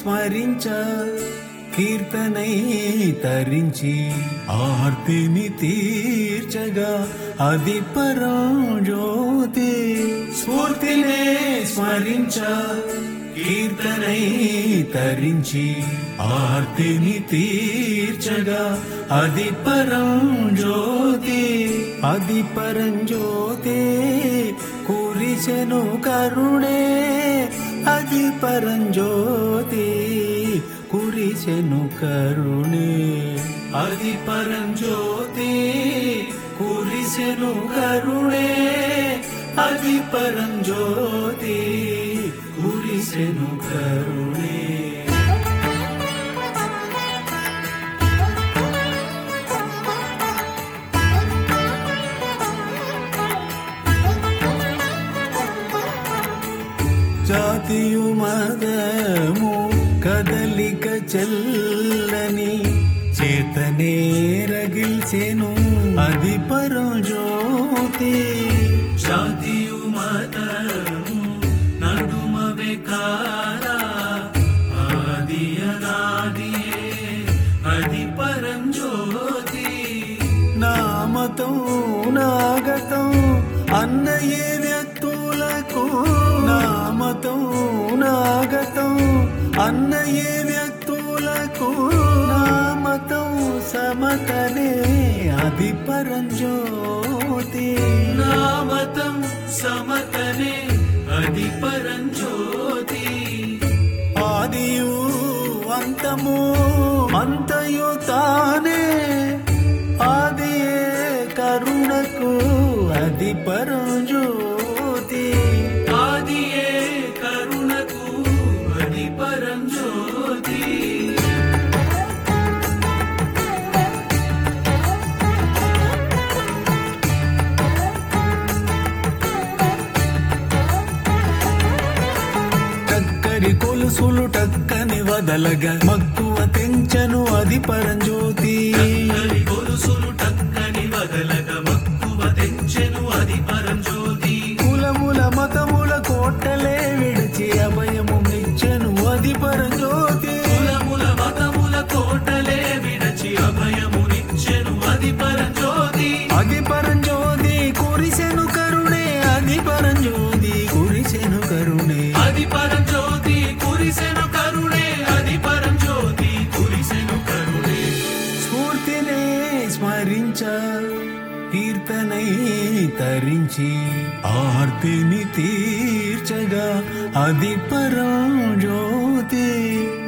స్మరించ కీర్తనై తరించి ఆర్తిని తీర్చగా అది పరం జ్యోతి స్ఫూర్తినే స్మరించ కీర్తనై తరించి ఆర్తిని తీర్చగా అది పరం జ్యోతి అది పరం జ్యోతి కురిసెను కరుణే అది పరం జ్యోతి కురిసెను కరుణే అది పరం జ్యోతి కురిసెను కరుణే అది పరం జ్యోతి కురిసెను కరుణే జాతియు మదము కదలిక చెల్లని చేతనే రగిల్చెను అది పరం జ్యోతి జాతియు మదము నడుమ వికారా ఆది అనాదియే అది పరం జ్యోతి నామతం నాగతం అన్నయే వ్యక్తులకు నామతం నాగతం అన్నయే వ్యక్తులకు నామతం సమతనే అది పరంజ్యోతి నామతం సమతనే అది పరంజ్యోతి ఆదియు అంతము అంతయు తానే ఆదియే కరుణకు అది పరంజ్యోతి ఆదియే కరుణకు అది పరంజ్యోతి టక్కరి కొలుసులు టక్కని వదలగా మక్కువ తెంచను అది పరంజ్యోతి గొలుసులు టక్కని వదలగ మక్కువ తెంచెను అది పరంజ్యోతి కులముల మతముల కోటలే విడిచి అభయము మిచ్చను అది పరంజ్యోతి కులముల మతముల కోటలే విడచి అభయమునిచ్చెను అది పరంజ్యోతి అది పరంజ్యోతి కురిసెను కరుణే అది పరంజ్యోతి కురిసెను కరుణే అది పరంజ్యోతి కురిసెను కరుణే అది పరంజ్యోతి కురిసెను కరుణే స్ఫూర్తినే స్మరించ కీర్తనై తరించి ఆర్తిని తీర్చగా అది పరం జ్యోతి